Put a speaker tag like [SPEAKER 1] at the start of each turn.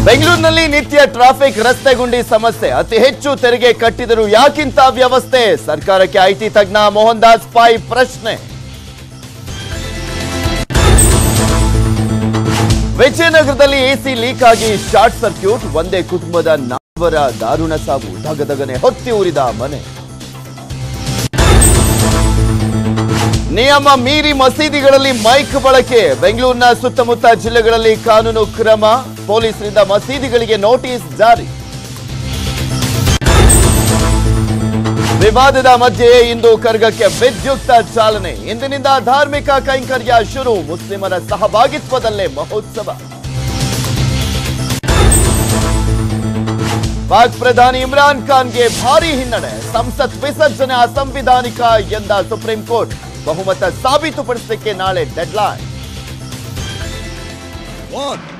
[SPEAKER 1] ಬೆಂಗಳೂರಿನಲ್ಲಿ ನಿತ್ಯ ಟ್ರಾಫಿಕ್ ರಸ್ತೆ ಗುಂಡಿ ಸಮಸ್ಯೆ ಅತಿ ಹೆಚ್ಚು ತೆರಿಗೆ ಕಟ್ಟಿದರೂ ಯಾಕಿಂತ ವ್ಯವಸ್ಥೆ ಸರ್ಕಾರಕ್ಕೆ ಐಟಿ ತಜ್ಞ ಮೋಹನ್ ದಾಸ್ ಪೈ ಪ್ರಶ್ನೆ ವಿಜಯನಗರದಲ್ಲಿ ಎಸಿ ಲೀಕ್ ಆಗಿ ಶಾರ್ಟ್ ಸರ್ಕ್ಯೂಟ್ ಒಂದೇ ಕುಟುಂಬದ ನಾಲ್ವರ ದಾರುಣ ಸಾವು ಧಗಧಗನೆ ಹೊತ್ತಿ ಉರಿದ ಮನೆ ನಿಯಮ ಮೀರಿ ಮಸೀದಿಗಳಲ್ಲಿ ಮೈಕ್ ಬಳಕೆ ಬೆಂಗಳೂರಿನ ಸುತ್ತಮುತ್ತ ಜಿಲ್ಲೆಗಳಲ್ಲಿ ಕಾನೂನು ಕ್ರಮ ಪೊಲೀಸರಿಂದ ಮಸೀದಿಗಳಿಗೆ ನೋಟಿಸ್ ಜಾರಿ ವಿವಾದದ ಮಧ್ಯೆಯೇ ಇಂದು ಕರ್ಗಕ್ಕೆ ವಿದ್ಯುಕ್ತ ಚಾಲನೆ ಇಂದಿನಿಂದ ಧಾರ್ಮಿಕ ಕೈಂಕರ್ಯ ಶುರು ಮುಸ್ಲಿಮರ ಸಹಭಾಗಿತ್ವದಲ್ಲೇ ಮಹೋತ್ಸವ ಪಾಕ್ ಪ್ರಧಾನಿ ಇಮ್ರಾನ್ ಖಾನ್ಗೆ ಭಾರಿ ಹಿನ್ನಡೆ ಸಂಸತ್ ವಿಸರ್ಜನೆ ಅಸಂವಿಧಾನಿಕ ಎಂದ ಸುಪ್ರೀಂ ಕೋರ್ಟ್ ಬಹುಮತ ಸಾಬೀತುಪಡಿಸಲಿಕ್ಕೆ ನಾಳೆ ಡೆಡ್ಲೈನ್
[SPEAKER 2] One,